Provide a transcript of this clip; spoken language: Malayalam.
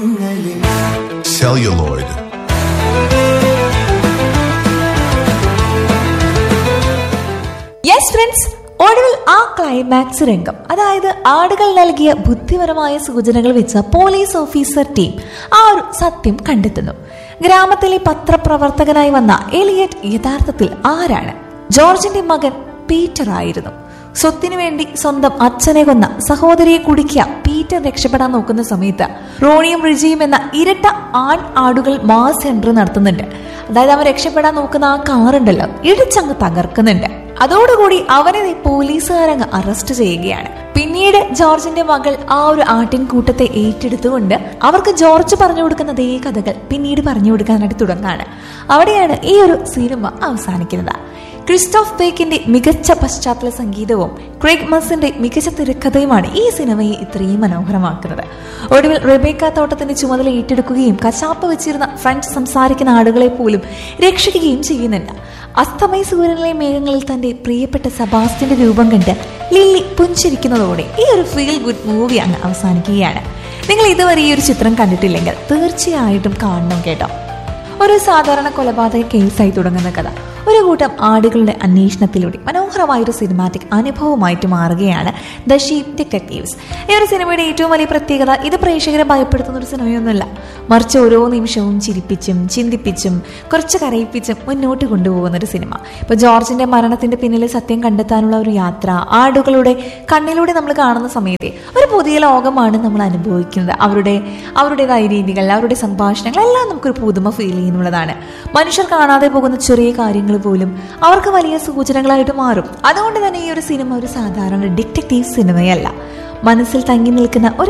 celluloid, യെസ് ഫ്രണ്ട്സ് ഒടുവിൽ ആ ക്ലൈമാക്സ് രംഗം അതായത് ആടുകൾ നൽകിയ ബുദ്ധിപരമായ സൂചനകൾ വെച്ച പോലീസ് ഓഫീസർ ടീം ആ ഒരു സത്യം കണ്ടെത്തുന്നു ഗ്രാമത്തിലെ പത്രപ്രവർത്തകനായി വന്ന എലിയറ്റ് യഥാർത്ഥത്തിൽ ആരാണ് ജോർജിന്റെ മകൻ പീറ്റർ ആയിരുന്നു സ്വത്തിനു വേണ്ടി സ്വന്തം അച്ഛനെ കൊന്ന സഹോദരിയെ കുടിക്കുക പീറ്റർ രക്ഷപ്പെടാൻ നോക്കുന്ന സമയത്ത് റോണിയും റിജിയും എന്ന ഇരട്ട ആൺ ആടുകൾ മാസ് എൻട്രി നടത്തുന്നുണ്ട് അതായത് അവൻ രക്ഷപ്പെടാൻ നോക്കുന്ന ആ കാറുണ്ടല്ലോ ഇടിച്ചങ്ങ് തകർക്കുന്നുണ്ട് അതോടുകൂടി അവനെ ദേ പോലീസുകാരങ്ങ് അറസ്റ്റ് ചെയ്യുകയാണ് പിന്നീട് ജോർജിന്റെ മകൾ ആ ഒരു ആട്ടിൻകൂട്ടത്തെ ഏറ്റെടുത്തുകൊണ്ട് അവർക്ക് ജോർജ് പറഞ്ഞു കൊടുക്കുന്ന അതേ കഥകൾ പിന്നീട് പറഞ്ഞു കൊടുക്കാനായിട്ട് തുടങ്ങാണ് അവിടെയാണ് ഈ ഒരു സിനിമ അവസാനിക്കുന്നത് ക്രിസ്റ്റോഫ് ബേക്കിന്റെ മികച്ച പശ്ചാത്തല സംഗീതവും ക്രേഗ് മസിന്റെ മികച്ച തിരക്കഥയുമാണ് ഈ സിനിമയെ ഇത്രയും മനോഹരമാക്കുന്നത് ഒടുവിൽ റെബേക്ക തോട്ടത്തിന്റെ ചുമതല ഏറ്റെടുക്കുകയും കശാപ്പ് വെച്ചിരുന്ന ഫ്രഞ്ച് സംസാരിക്കുന്ന ആളുകളെ പോലും രക്ഷിക്കുകയും ചെയ്യുന്നുണ്ട് അസ്തമയ സൂര്യനിലെ മേഘങ്ങളിൽ തന്റെ പ്രിയപ്പെട്ട സബാസ്റ്റിന്റെ രൂപം കണ്ട് ലില്ലി പുഞ്ചിരിക്കുന്നതോടെ ഈ ഒരു ഫീൽ ഗുഡ് മൂവി അങ്ങ് അവസാനിക്കുകയാണ് നിങ്ങൾ ഇതുവരെ ഈ ഒരു ചിത്രം കണ്ടിട്ടില്ലെങ്കിൽ തീർച്ചയായിട്ടും കാണണം കേട്ടോ ഒരു സാധാരണ കൊലപാതക കേസായി തുടങ്ങുന്ന കഥ ഒരു കൂട്ടം ആടുകളുടെ അന്വേഷണത്തിലൂടെ മനോഹരമായ ഒരു സിനിമാറ്റിക് അനുഭവമായിട്ട് മാറുകയാണ് ദ ഷീപ് ഡിറ്റക്റ്റീവ്സ് ഈ ഒരു സിനിമയുടെ ഏറ്റവും വലിയ പ്രത്യേകത ഇത് പ്രേക്ഷകരെ ഭയപ്പെടുത്തുന്ന ഒരു സിനിമയൊന്നുമല്ല മറിച്ച് ഓരോ നിമിഷവും ചിരിപ്പിച്ചും ചിന്തിപ്പിച്ചും കുറച്ച് കരയിപ്പിച്ചും മുന്നോട്ട് കൊണ്ടുപോകുന്ന ഒരു സിനിമ ഇപ്പോൾ ജോർജിന്റെ മരണത്തിന്റെ പിന്നിലെ സത്യം കണ്ടെത്താനുള്ള ഒരു യാത്ര ആടുകളുടെ കണ്ണിലൂടെ നമ്മൾ കാണുന്ന സമയത്തെ ഒരു പുതിയ ലോകമാണ് നമ്മൾ അനുഭവിക്കുന്നത് അവരുടെ അവരുടേതായ രീതികൾ അവരുടെ സംഭാഷണങ്ങൾ എല്ലാം നമുക്കൊരു പുതുമ ഫീൽ ചെയ്യുന്നുള്ളതാണ് മനുഷ്യർ കാണാതെ പോകുന്ന ചെറിയ കാര്യങ്ങൾ പോലും അവർക്ക് വലിയ സൂചനകളായിട്ട് മാറും അതുകൊണ്ട് തന്നെ ഈ ഒരു സിനിമ ഒരു സാധാരണ ഡിറ്റക്റ്റീവ് സിനിമയല്ല മനസ്സിൽ തങ്ങി നിൽക്കുന്ന ഒരു